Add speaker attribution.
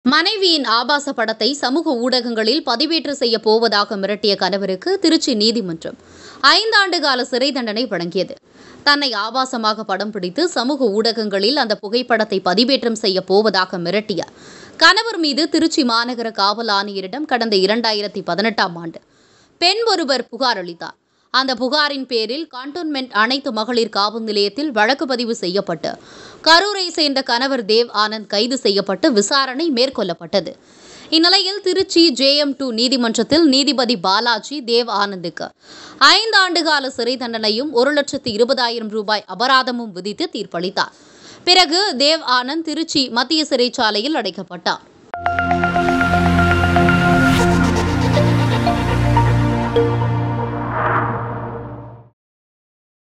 Speaker 1: மனைவியின் ஆபாச படத்தை சமூக ஊடகங்களில் பதிவேற்று செய்ய போவதாக மிரட்டிய கணவருக்கு திருச்சி நீதிமன்றம் ஐந்தாண்டு கால சிறை தண்டனை வழங்கியது தன்னை ஆபாசமாக படம் பிடித்து சமூக ஊடகங்களில் அந்த புகைப்படத்தை பதிவேற்றம் செய்ய போவதாக மிரட்டிய கணவர் மீது திருச்சி மாநகர காவல் ஆணையரிடம் கடந்த இரண்டாயிரத்தி பதினெட்டாம் ஆண்டு பெண் ஒருவர் புகார் அளித்தார் அந்த புகாரின் பேரில் கண்டோன்மெண்ட் அனைத்து மகளிர் காவல் நிலையத்தில் வழக்கு பதிவு செய்யப்பட்டு கரூரை சேர்ந்த கணவர் தேவ் ஆனந்த் கைது செய்யப்பட்டு விசாரணை மேற்கொள்ளப்பட்டது இந்நிலையில் திருச்சி ஜேஎம் டூ நீதிமன்றத்தில் நீதிபதி பாலாஜி தேவ் ஆனந்துக்கு ஐந்து ஆண்டு கால சிறை தண்டனையும் ஒரு லட்சத்து இருபதாயிரம் ரூபாய் அபராதமும் விதித்து தீர்ப்பளித்தார் பிறகு தேவ் ஆனந்த் திருச்சி மத்திய சிறைச்சாலையில் அடைக்கப்பட்டார்